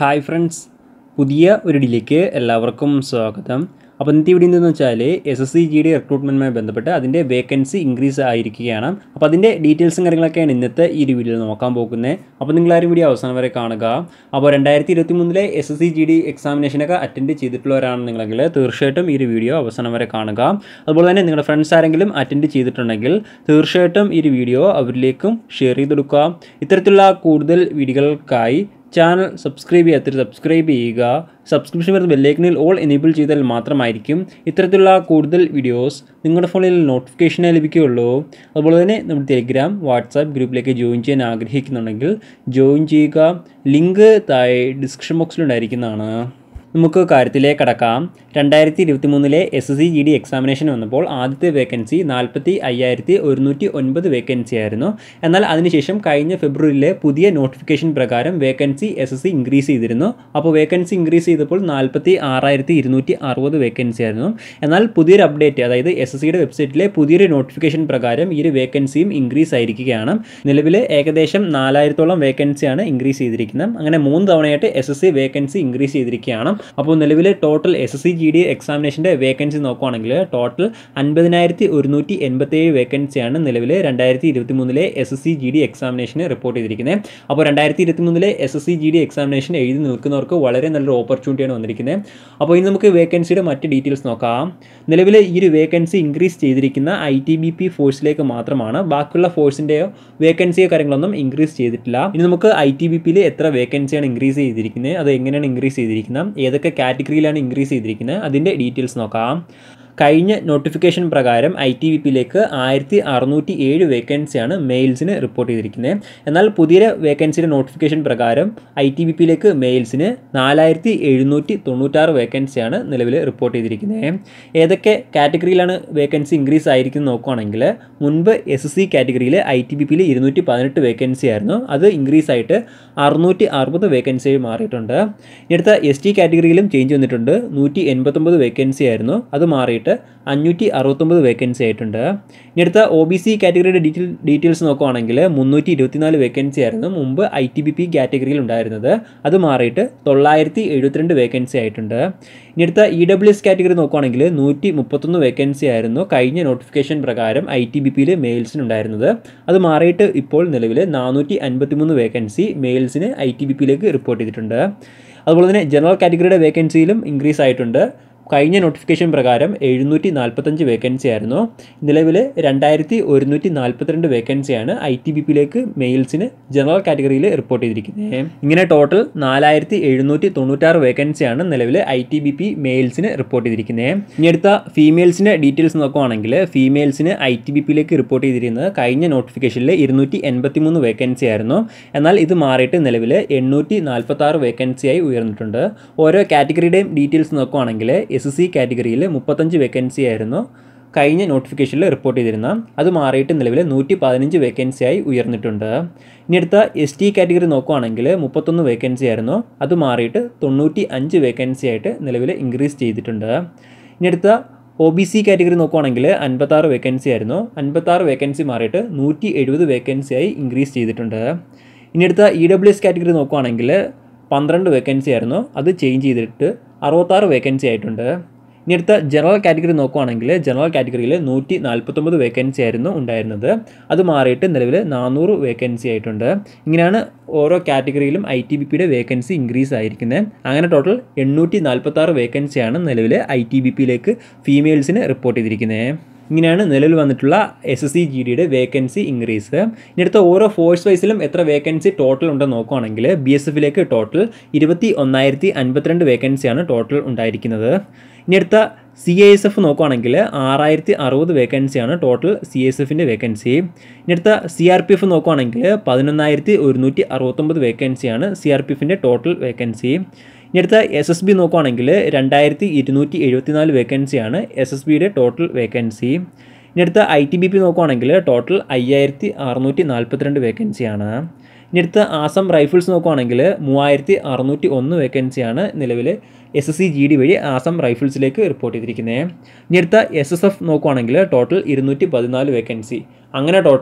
hi friends പുതിയ ഒരു ഡിലേക്ക് എല്ലാവർക്കും സ്വാഗതം അപ്പോൾ ഇന്നത്തെ ഇവിടെ എന്തെന്ന് വെച്ചാൽ S S C G D റിക്രൂട്ട്മെൻറ്റുമായി ബന്ധപ്പെട്ട് അതിൻ്റെ വേക്കൻസി ഇൻക്രീസ് ആയിരിക്കുകയാണ് അപ്പോൾ അതിൻ്റെ ഡീറ്റെയിൽസും കാര്യങ്ങളൊക്കെയാണ് ഇന്നത്തെ ഈ ഒരു വീഡിയോയിൽ നോക്കാൻ പോകുന്നത് അപ്പോൾ നിങ്ങളാരും വീഡിയോ അവസാനം വരെ കാണുക അപ്പോൾ രണ്ടായിരത്തി ഇരുപത്തി മൂന്നിലെ S S C G D എക്സാമിനേഷനൊക്കെ അറ്റൻഡ് ചെയ്തിട്ടുള്ളവരാണ് നിങ്ങളെങ്കിൽ തീർച്ചയായിട്ടും ഈ ഒരു വീഡിയോ അവസാനം വരെ കാണുക അതുപോലെ തന്നെ നിങ്ങളുടെ ഫ്രണ്ട്സ് ആരെങ്കിലും അറ്റൻഡ് ചെയ്തിട്ടുണ്ടെങ്കിൽ തീർച്ചയായിട്ടും ഈ ഒരു വീഡിയോ അവരിലേക്കും ഷെയർ ചെയ്ത് കൊടുക്കുക ഇത്തരത്തിലുള്ള കൂടുതൽ വീഡിയോകൾക്കായി ചാനൽ സബ്സ്ക്രൈബ് ചെയ്യാത്തവർ സബ്സ്ക്രൈബ് ചെയ്യുക സബ്സ്ക്രിപ്ഷൻ വരുന്ന ബെല്ലൈക്കനിൽ ഓൾ എനേബിൾ ചെയ്താൽ മാത്രമായിരിക്കും ഇത്തരത്തിലുള്ള കൂടുതൽ വീഡിയോസ് നിങ്ങളുടെ ഫോണിൽ നോട്ടിഫിക്കേഷനായി ലഭിക്കുകയുള്ളൂ അതുപോലെ തന്നെ നമ്മുടെ ടെലിഗ്രാം വാട്സാപ്പ് ഗ്രൂപ്പിലേക്ക് ജോയിൻ ചെയ്യാൻ ആഗ്രഹിക്കുന്നുണ്ടെങ്കിൽ ജോയിൻ ചെയ്യുക ലിങ്ക് താഴെ ഡിസ്ക്രിപ്ഷൻ ബോക്സിൽ ഉണ്ടായിരിക്കുന്നതാണ് നമുക്ക് കാര്യത്തിലേക്ക് കടക്കാം രണ്ടായിരത്തി ഇരുപത്തി മൂന്നിലെ S S C G D examination വന്നപ്പോൾ ആദ്യത്തെ വേക്കൻസി നാൽപ്പത്തി അയ്യായിരത്തി ഒരുന്നൂറ്റി ഒൻപത് വേക്കൻസി ആയിരുന്നു എന്നാൽ അതിനുശേഷം കഴിഞ്ഞ ഫെബ്രുവരിയിലെ പുതിയ നോട്ടിഫിക്കേഷൻ പ്രകാരം vacancy S S C increase ചെയ്തിരുന്നു അപ്പോൾ വേക്കൻസി ഇൻക്രീസ് ചെയ്തപ്പോൾ നാൽപ്പത്തി ആറായിരത്തി ഇരുന്നൂറ്റി അറുപത് വേക്കൻസി ആയിരുന്നു എന്നാൽ പുതിയൊരു അപ്ഡേറ്റ് അതായത് എസ് എസ് സിയുടെ വെബ്സൈറ്റിലെ പുതിയൊരു നോട്ടിഫിക്കേഷൻ പ്രകാരം ഈ ഒരു വേക്കൻസിയും ഇൻക്രീസ് ആയിരിക്കുകയാണ് നിലവിൽ ഏകദേശം നാലായിരത്തോളം വേക്കൻസിയാണ് ഇൻക്രീസ് ചെയ്തിരിക്കുന്നത് അങ്ങനെ മൂന്ന് തവണയായിട്ട് S S C vacancy increase ചെയ്തിരിക്കുകയാണ് അപ്പോൾ നിലവിൽ total S S C G D എക്സാമിനേഷൻ്റെ വേക്കൻസി നോക്കുവാണെങ്കിൽ ടോട്ടൽ അൻപതിനായിരത്തി ഒരുന്നൂറ്റി എൺപത്തേഴ് വേക്കൻസിയാണ് നിലവിൽ രണ്ടായിരത്തി ഇരുപത്തി മൂന്നിലെ S S C G D എക്സാമിനേഷന് റിപ്പോർട്ട് ചെയ്തിരിക്കുന്നത് അപ്പോൾ രണ്ടായിരത്തി ഇരുപത്തി മൂന്നിലെ S S C G D examination എഴുതി നിൽക്കുന്നവർക്ക് വളരെ നല്ലൊരു ഓപ്പർച്യൂണിറ്റിയാണ് വന്നിരിക്കുന്നത് അപ്പോൾ ഇനി നമുക്ക് വേക്കൻസിയുടെ മറ്റ് ഡീറ്റെയിൽസ് നോക്കാം നിലവിൽ ഈ ഒരു വേക്കൻസി ഇൻക്രീസ് ചെയ്തിരിക്കുന്ന ഐ ടി ബി പി ഫോഴ്സിലേക്ക് മാത്രമാണ് ബാക്കിയുള്ള ഫോഴ്സിൻ്റെയോ വേക്കൻസിയോ കാര്യങ്ങളൊന്നും ഇൻക്രീസ് ചെയ്തിട്ടില്ല ഇനി നമുക്ക് ഐ ടി ബി പിയിൽ എത്ര വേക്കൻസിയാണ് ഇൻക്രീസ് ചെയ്തിരിക്കുന്നത് അത് എങ്ങനെയാണ് ഇൻക്രീസ് ചെയ്തിരിക്കുന്നത് ഏതൊക്കെ കാറ്റഗറിയിലാണ് ഇൻക്രീസ് ചെയ്തിരിക്കുന്നത് അതിൻ്റെ ഡീറ്റെയിൽസ് നോക്കാം കഴിഞ്ഞ നോട്ടിഫിക്കേഷൻ പ്രകാരം ഐ ടി വി പിയിലേക്ക് ആയിരത്തി അറുന്നൂറ്റി ഏഴ് വേക്കൻസിയാണ് മെയിൽസിന് റിപ്പോർട്ട് ചെയ്തിരിക്കുന്നത് എന്നാൽ പുതിയ വേക്കൻസിയുടെ നോട്ടിഫിക്കേഷൻ പ്രകാരം ഐ ടി ബി പിയിലേക്ക് മെയിൽസിന് നാലായിരത്തി എഴുന്നൂറ്റി തൊണ്ണൂറ്റാറ് വേക്കൻസിയാണ് നിലവിൽ റിപ്പോർട്ട് ചെയ്തിരിക്കുന്നത് ഏതൊക്കെ കാറ്റഗറിയിലാണ് വേക്കൻസി ഇൻക്രീസ് ആയിരിക്കുന്നത് നോക്കുകയാണെങ്കിൽ മുൻപ് എസ് എസ് സി കാറ്റഗറിയിൽ ഐ ടി ബി പിയിൽ ഇരുന്നൂറ്റി പതിനെട്ട് വേക്കൻസി ആയിരുന്നു അത് ഇൻക്രീസ് ആയിട്ട് അറുന്നൂറ്റി അറുപത് വേക്കൻസി മാറിയിട്ടുണ്ട് ഇനി അടുത്ത എസ് ടി കാറ്റഗറിയിലും ചേഞ്ച് വന്നിട്ടുണ്ട് നൂറ്റി എൺപത്തൊമ്പത് വേക്കൻസി ആയിരുന്നു അത് മാറിയിട്ട് അഞ്ഞൂറ്റി അറുപത്തൊമ്പത് വേക്കൻസി ആയിട്ടുണ്ട് ഇനി അടുത്ത ഒ ബി സി കാറ്റഗറിയുടെ ഡീറ്റെയിൽ ഡീറ്റെയിൽസ് നോക്കുവാണെങ്കിൽ മുന്നൂറ്റി ഇരുപത്തിനാല് വേക്കൻസി ആയിരുന്നു മുമ്പ് ഐ ടി ബി പി കാറ്റഗറിയിൽ ഉണ്ടായിരുന്നത് അത് മാറിയിട്ട് തൊള്ളായിരത്തി എഴുപത്തിരണ്ട് വേക്കൻസി ആയിട്ടുണ്ട് ഇനി അടുത്ത ഇ ഡബ്ല്യു എസ് കാറ്റഗറി നോക്കുവാണെങ്കിൽ നൂറ്റി മുപ്പത്തൊന്ന് വേക്കൻസി ആയിരുന്നു കഴിഞ്ഞ നോട്ടിഫിക്കേഷൻ പ്രകാരം ഐ ടി ബി പിയിൽ മെയിൽസിനുണ്ടായിരുന്നത് അത് മാറിയിട്ട് ഇപ്പോൾ നിലവിൽ നാനൂറ്റി അൻപത്തിമൂന്ന് വേക്കൻസി മെയിൽസിന് ഐ ടി ബി പിയിലേക്ക് റിപ്പോർട്ട് ചെയ്തിട്ടുണ്ട് അതുപോലെ തന്നെ ജനറൽ കാറ്റഗറിയുടെ വേക്കൻസിയിലും ഇൻക്രീസ് ആയിട്ടുണ്ട് കഴിഞ്ഞ നോട്ടിഫിക്കേഷൻ പ്രകാരം എഴുന്നൂറ്റി നാൽപ്പത്തഞ്ച് വേക്കൻസി ആയിരുന്നു നിലവിൽ രണ്ടായിരത്തി ഒരുന്നൂറ്റി നാൽപ്പത്തിരണ്ട് വേക്കൻസിയാണ് ഐ ടി ബി പിയിലേക്ക് മെയിൽസിന് ജനറൽ കാറ്റഗറിയിൽ റിപ്പോർട്ട് ചെയ്തിരിക്കുന്നത് ഇങ്ങനെ ടോട്ടൽ നാലായിരത്തി എഴുന്നൂറ്റി തൊണ്ണൂറ്റാറ് വേക്കൻസിയാണ് നിലവിൽ ഐ ടി ബി പി മെയിൽസിന് റിപ്പോർട്ട് ചെയ്തിരിക്കുന്നത് ഇനി അടുത്ത ഫീമെയിൽസിൻ്റെ ഡീറ്റെയിൽസ് നോക്കുവാണെങ്കിൽ ഫീമെയിൽസിന് ഐ ടി ബി പിയിലേക്ക് റിപ്പോർട്ട് ചെയ്തിരുന്നത് കഴിഞ്ഞ നോട്ടിഫിക്കേഷനിൽ ഇരുന്നൂറ്റി എൺപത്തി മൂന്ന് വേക്കൻസി ആയിരുന്നു എന്നാൽ ഇത് മാറിയിട്ട് നിലവിൽ എണ്ണൂറ്റി നാൽപ്പത്താറ് വേക്കൻസിയായി ഉയർന്നിട്ടുണ്ട് ഓരോ കാറ്റഗറിയുടെയും ഡീറ്റെയിൽസ് നോക്കുവാണെങ്കിൽ എസ് എസ് സി കാറ്റഗറിയിൽ മുപ്പത്തഞ്ച് വേക്കൻസി ആയിരുന്നു കഴിഞ്ഞ നോട്ടിഫിക്കേഷനിൽ റിപ്പോർട്ട് ചെയ്തിരുന്ന അത് മാറിയിട്ട് നിലവിൽ നൂറ്റി പതിനഞ്ച് വേക്കൻസിയായി ഉയർന്നിട്ടുണ്ട് ഇനി അടുത്ത എസ് ടി കാറ്റഗറി നോക്കുവാണെങ്കിൽ മുപ്പത്തൊന്ന് വേക്കൻസി ആയിരുന്നു അത് മാറിയിട്ട് തൊണ്ണൂറ്റി അഞ്ച് വേക്കൻസി ആയിട്ട് നിലവിൽ ഇൻക്രീസ് ചെയ്തിട്ടുണ്ട് ഇനി അടുത്ത ഒ ബി സി കാറ്റഗറി നോക്കുവാണെങ്കിൽ അൻപത്താറ് വേക്കൻസി ആയിരുന്നു അൻപത്താറ് വേക്കൻസി മാറിയിട്ട് നൂറ്റി എഴുപത് വേക്കൻസിയായി ഇൻക്രീസ് ചെയ്തിട്ടുണ്ട് ഇനി അടുത്ത ഇ ഡബ്ല്യു എസ് കാറ്റഗറി നോക്കുവാണെങ്കിൽ പന്ത്രണ്ട് വേക്കൻസി ആയിരുന്നു അത് ചേഞ്ച് ചെയ്തിട്ട് അറുപത്താറ് വേക്കൻസി ആയിട്ടുണ്ട് ഇനി അടുത്ത ജനറൽ കാറ്റഗറി നോക്കുവാണെങ്കിൽ ജനറൽ കാറ്റഗറിയിൽ നൂറ്റി നാൽപ്പത്തൊമ്പത് വേക്കൻസി ആയിരുന്നു ഉണ്ടായിരുന്നത് അത് മാറിയിട്ട് നിലവിൽ നാനൂറ് വേക്കൻസി ആയിട്ടുണ്ട് ഇങ്ങനെയാണ് ഓരോ കാറ്റഗറിയിലും ഐ ടി ബി പിയുടെ വേക്കൻസി ഇൻക്രീസ് ആയിരിക്കുന്നത് അങ്ങനെ ടോട്ടൽ എണ്ണൂറ്റി നാൽപ്പത്താറ് വേക്കൻസിയാണ് നിലവിൽ ഐ ടി ബി പിയിലേക്ക് ഫീമെയിൽസിന് റിപ്പോർട്ട് ചെയ്തിരിക്കുന്നത് ഇങ്ങനെയാണ് നിലവിൽ വന്നിട്ടുള്ള എസ് എസ് സി ജി ഡിയുടെ വേക്കൻസി ഇൻക്രീസ് ഇനി അടുത്ത ഓരോ ഫോഴ്സ് വൈസിലും എത്ര വേക്കൻസി ടോട്ടൽ ഉണ്ടെന്ന് നോക്കുകയാണെങ്കിൽ ബി എസ് എഫിലേക്ക് ടോട്ടൽ ഇരുപത്തി ഒന്നായിരത്തി അൻപത്തിരണ്ട് വേക്കൻസിയാണ് ടോട്ടൽ ഉണ്ടായിരിക്കുന്നത് ഇനി അടുത്ത സി ഐ എസ് എഫ് നോക്കുകയാണെങ്കിൽ ആറായിരത്തി അറുപത് വേക്കൻസിയാണ് ടോട്ടൽ സി എസ് എഫിൻ്റെ വേക്കൻസി ഇനി അടുത്ത സി ആർ പി എഫ് നോക്കുകയാണെങ്കിൽ പതിനൊന്നായിരത്തി ഒരുന്നൂറ്റി അറുപത്തൊമ്പത് വേക്കൻസിയാണ് സി ആർ പി എഫിൻ്റെ ടോട്ടൽ വേക്കൻസി ഇനി അടുത്ത എസ് എസ് ബി നോക്കുകയാണെങ്കിൽ രണ്ടായിരത്തി ഇരുന്നൂറ്റി എഴുപത്തിനാല് വേക്കൻസിയാണ് എസ് എസ് ബിയുടെ ടോട്ടൽ വേക്കൻസി ഇനി അടുത്ത ഐ ടി ബി പി നോക്കുകയാണെങ്കിൽ ടോട്ടൽ അയ്യായിരത്തി അറുന്നൂറ്റി നാൽപ്പത്തിരണ്ട് വേക്കൻസിയാണ് ഇനി അടുത്ത ആസം റൈഫിൾസ് നോക്കുകയാണെങ്കിൽ മൂവായിരത്തി അറുന്നൂറ്റി ഒന്ന് വേക്കൻസിയാണ് നിലവിൽ S S C G D വഴി ആസം റൈഫിൾസിലേക്ക് റിപ്പോർട്ട് ചെയ്തിരിക്കുന്നത് ഇനി അടുത്ത എസ് എസ് എഫ് നോക്കുകയാണെങ്കിൽ ടോട്ടൽ ഇരുന്നൂറ്റി പതിനാല് വേക്കൻസി അങ്ങനെ ടോട്ടൽ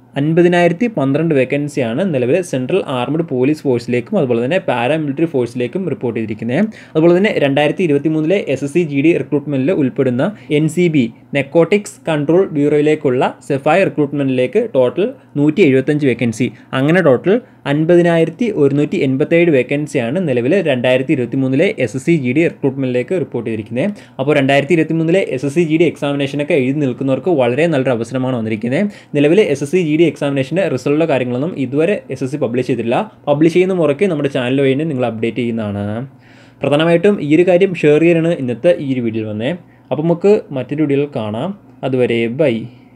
അൻപതിനായിരത്തി പന്ത്രണ്ട് വേക്കൻസിയാണ് നിലവിൽ സെൻട്രൽ ആർമഡ് പോലീസ് ഫോഴ്സിലേക്കും അതുപോലെ തന്നെ പാരാമിലിറ്ററി ഫോഴ്സിലേക്കും റിപ്പോർട്ട് ചെയ്തിരിക്കുന്നത് അതുപോലെ തന്നെ രണ്ടായിരത്തി ഇരുപത്തി മൂന്നിലെ S S C G D റിക്രൂട്ട്മെൻറ്റിൽ ഉൾപ്പെടുന്ന N C B narcotics control ബ്യൂറോയിലേക്കുള്ള സെഫായ റിക്രൂട്ട്മെൻറ്റിലേക്ക് ടോട്ടൽ നൂറ്റി എഴുപത്തഞ്ച് വേക്കൻസി അങ്ങനെ ടോട്ടൽ അൻപതിനായിരത്തി ഒരുന്നൂറ്റി എൺപത്തേഴ് വേക്കൻസിയാണ് നിലവിൽ രണ്ടായിരത്തി ഇരുപത്തി മൂന്നിലെ S S C G D റിക്രൂട്ട്മെൻറ്റിലേക്ക് റിപ്പോർട്ട് ചെയ്തിരിക്കുന്നത് അപ്പോൾ രണ്ടായിരത്തി ഇരുപത്തി മൂന്നിലെ S S C G D എക്സാമിനേഷനൊക്കെ എഴുതി നിൽക്കുന്നവർക്ക് വളരെ നല്ലൊരു അവസരമാണ് വന്നിരിക്കുന്നത് നിലവിൽ S S C G D എക്സാമിനേഷൻ്റെ റിസൾട്ടോ കാര്യങ്ങളൊന്നും ഇതുവരെ എസ് എസ് സി പബ്ലിഷ് ചെയ്തിട്ടില്ല പബ്ലിഷ് ചെയ്യുന്ന മുറയ്ക്ക് നമ്മുടെ ചാനൽ വഴി നിങ്ങൾ അപ്ഡേറ്റ് ചെയ്യുന്നതാണ് പ്രധാനമായിട്ടും ഈ ഒരു കാര്യം ഷെയർ ചെയ്യാനാണ് ഇന്നത്തെ ഈ ഒരു വീഡിയോയിൽ വന്നേ അപ്പോൾ നമുക്ക് മറ്റൊരു വീഡിയോയിൽ കാണാം അതുവരെ ബൈ